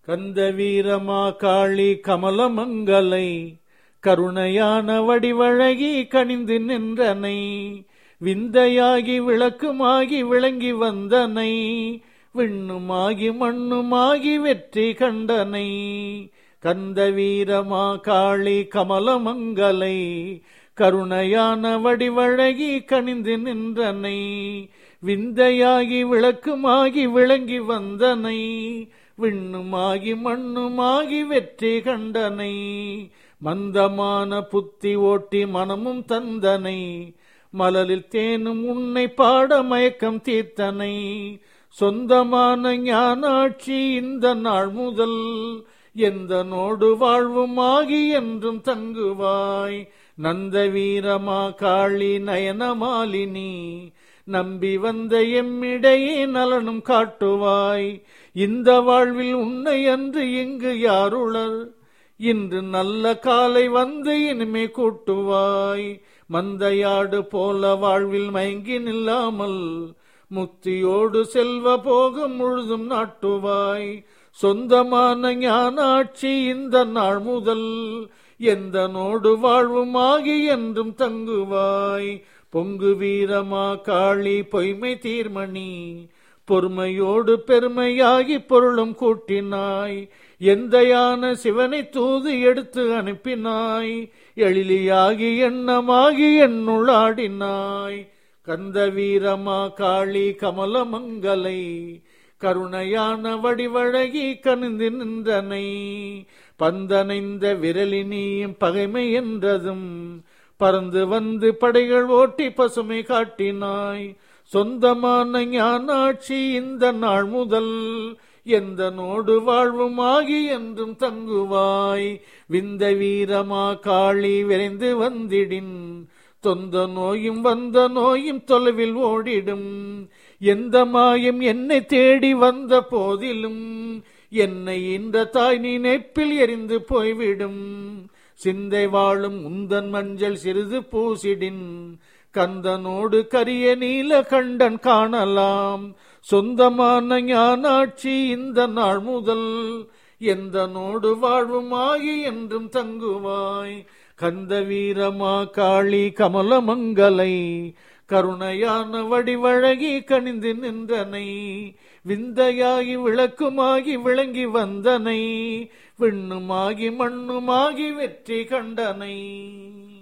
கந்த வீரமா காளி கமலமங்கலை கருணையான வடிவழகி கனிந்து நின்றனை விந்தையாகி விளக்குமாகி விளங்கி வந்தனை விண்ணுமாகி மண்ணுமாகி வெற்றி கண்டனை கந்த வீரமா காளி கமலமங்கலை கருணையான வடிவழகி கனிந்து நின்றனை விந்தையாகி விளக்குமாகி விளங்கி வந்தனை விண்ணுமாகி மண்ணுமாகி வெற்றி கண்டனை மந்தமான புத்தி ஓட்டி மனமும் தந்தனை மலரில் தேனும் உன்னை பாட மயக்கம் தீர்த்தனை சொந்தமான ஞானாட்சி இந்த நாள் முதல் எந்த நோடு வாழ்வுமாகி என்றும் தங்குவாய் நந்த வீரமா காளி நயனமாலினி நம்பி வந்த எம்மிடையே நலனும் காட்டுவாய் இந்த வாழ்வில் உன்னை அன்று இங்கு யாருளர் இன்று நல்ல காலை வந்து இனிமே கூட்டுவாய் மந்தையாடு போல வாழ்வில் மயங்கி நில்லாமல் முக்தியோடு செல்வ போகம் முழுதும் நாட்டுவாய் சொந்தமான ஞானாட்சி இந்த நாள் முதல் எந்த நோடு வாழ்வுமாகி என்றும் தங்குவாய் பொங்கு வீரமா காளி பொய்மை தீர்மணி பொறுமையோடு பெருமையாகி பொருளும் கூட்டினாய் எந்தையான சிவனை தூது எடுத்து அனுப்பினாய் எழிலியாகி எண்ணமாகி என்னுள்ளாடினாய் கந்த வீரமா காளி கமலமங்கலை கருணையான வடிவழகி கனிந்து நின்றனை பந்தனைந்த விரலினியும் பகைமை என்றதும் பறந்து வந்து படைகள் ஓட்டி பசுமை காட்டினாய் சொந்தமான ஞானாட்சி இந்த நாள் முதல் எந்த நோடு வாழ்வுமாகி என்றும் தங்குவாய் விந்த வீரமா காளி விரைந்து வந்திடின் தொந்த நோயும் வந்த நோயும் தொலைவில் ஓடிடும் எந்த மாயம் என்னை தேடி வந்த போதிலும் என்னை இந்த தாய் நினைப்பில் எரிந்து போய்விடும் சிந்தை வாழும் உந்தன் மஞ்சள் சிறிது பூசிடின் கந்தனோடு கரிய நீல கண்டன் காணலாம் சொந்தமான ஞானாட்சி இந்த நாள் முதல் எந்த நோடு வாழ்வுமாகி என்றும் தங்குவாய் கந்த வீரமா காளி கமலமங்கலை கருணையான வடிவழகி கனிந்து நின்றனை விந்தையாகி விளக்குமாகி விளங்கி வந்தனை விண்ணுமாகி மண்ணுமாகி வெற்றி கண்டனை